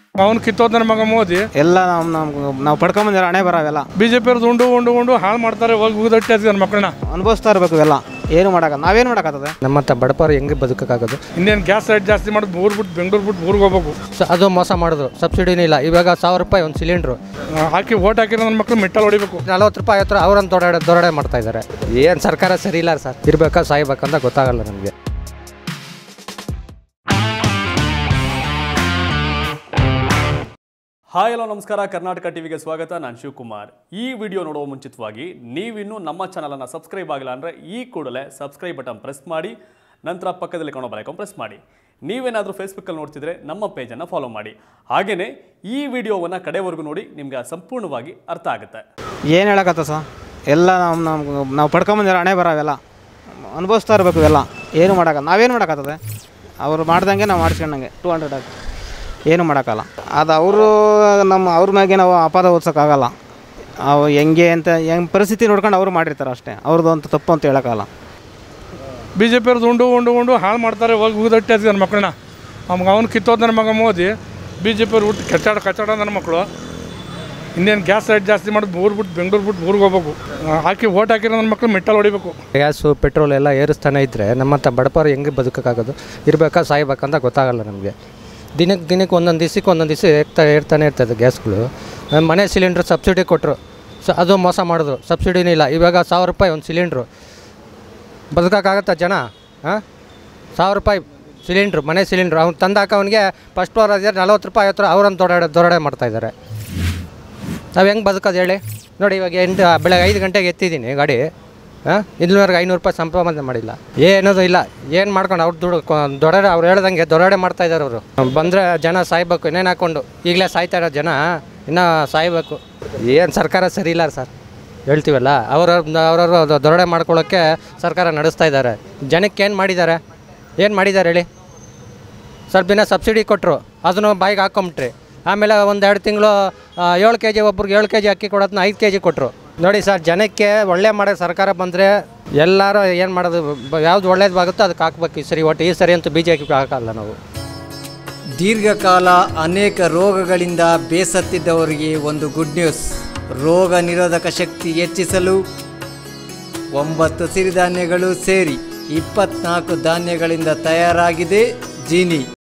ಅವನು ಕಿತ್ತೋದ್ ನನ್ನ ಮಗ ಮೋದಿ ಎಲ್ಲ ನಾವು ನಾವು ನಾವು ಪಡ್ಕೊಂಬಂದಿರೋ ಹಣೆ ಬರವೆಲ್ಲ ಬಿ ಜೆ ಪಿ ಉಂಡು ಉಂಡು ಉಂಡು ಹಾಳು ಮಾಡ್ತಾರೆ ಹೋಗಿ ಉಗಿದಟ್ಟಿ ನನ್ನ ಮಕ್ಕಳನ್ನ ಅನುಭವಿಸ್ತಾ ಇರಬೇಕು ಇವೆಲ್ಲ ಏನು ಮಾಡೋಕ್ಕ ನಾವೇನು ಮಾಡೋಕ್ಕಾಗ್ತದೆ ನಮ್ಮಂಥ ಬಡಪರು ಹೆಂಗೆ ಬದುಕೋಕ್ಕಾಗೋದು ಇನ್ನೇನು ಗ್ಯಾಸ್ ರೇಟ್ ಜಾಸ್ತಿ ಮಾಡಿ ಊರು ಬಿಟ್ಟು ಬೆಂಗಳೂರು ಬಿಟ್ಟು ಊರಿಗೆ ಹೋಗ್ಬೇಕು ಸೊ ಅದು ಮೋಸ ಮಾಡಿದ್ರು ಸಬ್ಸಿಡಿನೂ ಇಲ್ಲ ಇವಾಗ ಸಾವಿರ ರೂಪಾಯಿ ಒಂದು ಸಿಲಿಂಡ್ರು ಆ, ಹಾಕಿ ಓಟ್ ಹಾಕಿರೋ ನನ್ನ ಮಕ್ಕಳು ಮೆಟ್ಟಲ್ ಹೊಡಿಬೇಕು ನಲ್ವತ್ತು ರೂಪಾಯಿ ಐವತ್ತು ಅವ್ರನ್ನ ದೊಡ್ಡ ದೊರಡೆ ಮಾಡ್ತಾ ಇದ್ದಾರೆ ಏನು ಸರ್ಕಾರ ಸರಿ ಇಲ್ಲ ಸರ್ ಇರ್ಬೇಕಾ ಸಾಯ್ಬೇಕಂತ ಗೊತ್ತಾಗಲ್ಲ ನಮಗೆ ಹಾಯ್ ಹಲೋ ನಮಸ್ಕಾರ ಕರ್ನಾಟಕ ಟಿವಿಗೆ ಸ್ವಾಗತ ನಾನು ಶಿವಕುಮಾರ್ ಈ ವಿಡಿಯೋ ನೋಡುವ ಮುಂಚಿತವಾಗಿ ನೀವಿನ್ನೂ ನಮ್ಮ ಚಾನಲನ್ನು ಸಬ್ಸ್ಕ್ರೈಬ್ ಆಗಿಲ್ಲ ಅಂದರೆ ಈ ಕೂಡಲೇ ಸಬ್ಸ್ಕ್ರೈಬ್ ಬಟನ್ ಪ್ರೆಸ್ ಮಾಡಿ ನಂತರ ಪಕ್ಕದಲ್ಲಿ ಕಾಣೋ ಬಲೈಕನ್ ಪ್ರೆಸ್ ಮಾಡಿ ನೀವೇನಾದರೂ ಫೇಸ್ಬುಕ್ಕಲ್ಲಿ ನೋಡ್ತಿದ್ರೆ ನಮ್ಮ ಪೇಜನ್ನು ಫಾಲೋ ಮಾಡಿ ಹಾಗೆಯೇ ಈ ವಿಡಿಯೋವನ್ನು ಕಡೆವರೆಗೂ ನೋಡಿ ನಿಮಗೆ ಸಂಪೂರ್ಣವಾಗಿ ಅರ್ಥ ಆಗುತ್ತೆ ಏನು ಹೇಳಕತ್ತ ಸರ್ ಎಲ್ಲ ನಾವು ನಾವು ನಾವು ಪಡ್ಕೊಂಬಂದಿರೋ ಹಣೆ ಬರವೆಲ್ಲ ಅನುಭವಿಸ್ತಾ ಇರಬೇಕು ಇವೆಲ್ಲ ಏನು ಮಾಡೋಕ್ಕ ನಾವೇನು ಮಾಡೋಕ್ಕಾಗ್ತದೆ ಅವ್ರು ಮಾಡ್ದಂಗೆ ನಾವು ಮಾಡಿಸ್ಕೊಂಡಂಗೆ ಟೂ ಹಂಡ್ರೆಡ್ ಆಗಿ ಏನು ಮಾಡೋಕ್ಕಲ್ಲ ಅದು ಅವರು ನಮ್ಮ ಅವ್ರ ಮ್ಯಾಗೆ ನಾವು ಅಪಾದ ಓದ್ಸೋಕ್ಕಾಗಲ್ಲ ಅವು ಹೆಂಗೆ ಅಂತ ಹೆಂಗೆ ಪರಿಸ್ಥಿತಿ ನೋಡ್ಕೊಂಡು ಅವರು ಮಾಡಿರ್ತಾರೆ ಅಷ್ಟೇ ಅವ್ರದ್ದು ಅಂತ ತಪ್ಪು ಅಂತ ಹೇಳೋಕ್ಕಾಗಲ್ಲ ಬಿ ಜೆ ಪಿ ಉಂಡು ಉಂಡು ಉಂಡು ಹಾಳು ಮಾಡ್ತಾರೆ ಹೋಗಿ ಉಗಿದಟ್ಟಿ ನನ್ನ ಮಕ್ಕಳನ್ನ ಅವ್ನಿಗೆ ಅವನು ಕಿತ್ತೋದ್ ನನ್ನ ಮಗ ಮೋದಿ ಬಿ ಜೆ ಪಿ ಅವ್ರು ಹುಟ್ಟು ಕಚ್ಚಾಡ ಕಚ್ಚಾಡ ನನ್ನ ಮಕ್ಕಳು ಇನ್ನೇನು ಗ್ಯಾಸ್ ರೇಟ್ ಜಾಸ್ತಿ ಮಾಡಿ ಊರು ಬಿಟ್ಟು ಬೆಂಗಳೂರು ಬಿಟ್ಟು ಊರಿಗೆ ಹೋಗ್ಬೇಕು ಆ, ಹಾಕಿ ಓಟ್ ಹಾಕಿರೋ ನನ್ನ ಮಕ್ಕಳು ಮೆಟ್ಟಲ್ ಹೊಡಿಬೇಕು ಗ್ಯಾಸು ಪೆಟ್ರೋಲ್ ಎಲ್ಲ ಏರಿಸ್ತಾನೆ ಇದ್ದರೆ ನಮ್ಮಂಥ ಬಡಪರು ಹೆಂಗೆ ಬದುಕೋಕ್ಕಾಗೋದು ಇರ್ಬೇಕಾ ಸಾಯ್ಬೇಕಂತ ಗೊತ್ತಾಗಲ್ಲ ನಮಗೆ ದಿನಕ್ಕೆ ದಿನಕ್ಕೆ ಒಂದೊಂದು ದಿವಸಕ್ಕೆ ಒಂದೊಂದು ದಿವಸ ಏರ್ತಾ ಏರ್ತಾನೆ ಇರ್ತದೆ ಗ್ಯಾಸ್ಗಳು ನಮ್ಮ ಮನೆ ಸಿಲಿಂಡ್ರ್ ಸಬ್ಸಿಡಿ ಕೊಟ್ಟರು ಸೊ ಅದು ಮೋಸ ಮಾಡಿದ್ರು ಸಬ್ಸಿಡಿನೂ ಇಲ್ಲ ಇವಾಗ ಸಾವಿರ ರೂಪಾಯಿ ಒಂದು ಸಿಲಿಂಡ್ರು ಬದುಕೋಕ್ಕಾಗತ್ತಾ ಜನ ಹಾಂ ಸಾವಿರ ರೂಪಾಯಿ ಸಿಲಿಂಡ್ರು ಮನೆ ಸಿಲಿಂಡ್ರು ಅವ್ನು ತಂದಾಕ ಅವನಿಗೆ ಫಸ್ಟ್ ಫ್ಲೋರ್ ಅದೇ ನಲ್ವತ್ತು ರೂಪಾಯಿ ಐವತ್ತು ರೂಪಾಯಿ ಅವ್ರನ್ನ ದೊರಡೆ ದೊರಡೆ ಮಾಡ್ತಾಯಿದ್ದಾರೆ ನಾವು ಹೆಂಗೆ ಬದುಕೋದು ಹೇಳಿ ನೋಡಿ ಇವಾಗ ಎಂಟು ಬೆಳಗ್ಗೆ ಐದು ಗಂಟೆಗೆ ಎತ್ತಿದ್ದೀನಿ ಗಾಡಿ ಹಾಂ ಇಲ್ಲಿವರೆಗೆ ಐನೂರು ರೂಪಾಯಿ ಸಂಪಾದನೆ ಮಾಡಿಲ್ಲ ಏನದು ಇಲ್ಲ ಏನು ಮಾಡ್ಕೊಂಡು ಅವ್ರು ದುಡ್ಡು ಕೊ- ದೊರಡೆ ಅವ್ರು ಹೇಳ್ದಂಗೆ ದೊರಡೆ ಮಾಡ್ತಾ ಇದ್ದಾರೆ ಅವರು ಬಂದರೆ ಜನ ಸಾಯ್ಬೇಕು ಇನ್ನೇನು ಹಾಕ್ಕೊಂಡು ಈಗಲೇ ಸಾಯ್ತಾ ಇರೋ ಜನ ಇನ್ನೂ ಸಾಯ್ಬೇಕು ಏನು ಸರ್ಕಾರ ಸರಿ ಇಲ್ಲ ಸರ್ ಹೇಳ್ತೀವಲ್ಲ ಅವ್ರ ಅವ್ರವ್ರು ದೊರಡೆ ಮಾಡ್ಕೊಳ್ಳೋಕ್ಕೆ ಸರ್ಕಾರ ನಡೆಸ್ತಾ ಇದ್ದಾರೆ ಜನಕ್ಕೆ ಏನು ಮಾಡಿದ್ದಾರೆ ಏನು ಮಾಡಿದ್ದಾರೆ ಹೇಳಿ ಸ್ವಲ್ಪ ದಿನ ಸಬ್ಸಿಡಿ ಕೊಟ್ಟರು ಅದನ್ನು ಬಾಯಿಗೆ ಹಾಕೊಂಬಿಟ್ರಿ ಆಮೇಲೆ ಒಂದು ಎರಡು ತಿಂಗಳು ಏಳು ಕೆ ಜಿ ಒಬ್ರಿಗೆ ಏಳು ಕೆ ಜಿ ಅಕ್ಕಿ ಕೊಡೋದನ್ನ ಐದು ಕೆ ಜಿ ಕೊಟ್ಟರು ನೋಡಿ ಸರ್ ಜನಕ್ಕೆ ಒಳ್ಳೆ ಮಾಡೋ ಸರ್ಕಾರ ಬಂದರೆ ಎಲ್ಲರೂ ಏನು ಮಾಡೋದು ಬ- ಯಾವ್ದು ಒಳ್ಳೇದಾಗುತ್ತೋ ಅದಕ್ಕೆ ಹಾಕ್ಬೇಕು ಈ ಸರಿ ಒಟ್ಟು ಈ ಸರಿ ಅಂತೂ ಬಿ ಜೆ ಪಿ ಹಾಕಲ್ಲ ನಾವು ದೀರ್ಘಕಾಲ ಅನೇಕ ರೋಗಗಳಿಂದ ಬೇಸತ್ತಿದ್ದವರಿಗೆ ಒಂದು ಗುಡ್ ನ್ಯೂಸ್ ರೋಗ ನಿರೋಧಕ ಶಕ್ತಿ ಹೆಚ್ಚಿಸಲು ಒಂಬತ್ತು ಸಿರಿಧಾನ್ಯಗಳು ಸೇರಿ ಇಪ್ಪತ್ನಾಲ್ಕು ಧಾನ್ಯಗಳಿಂದ ತಯಾರಾಗಿದೆ ಜೀನಿ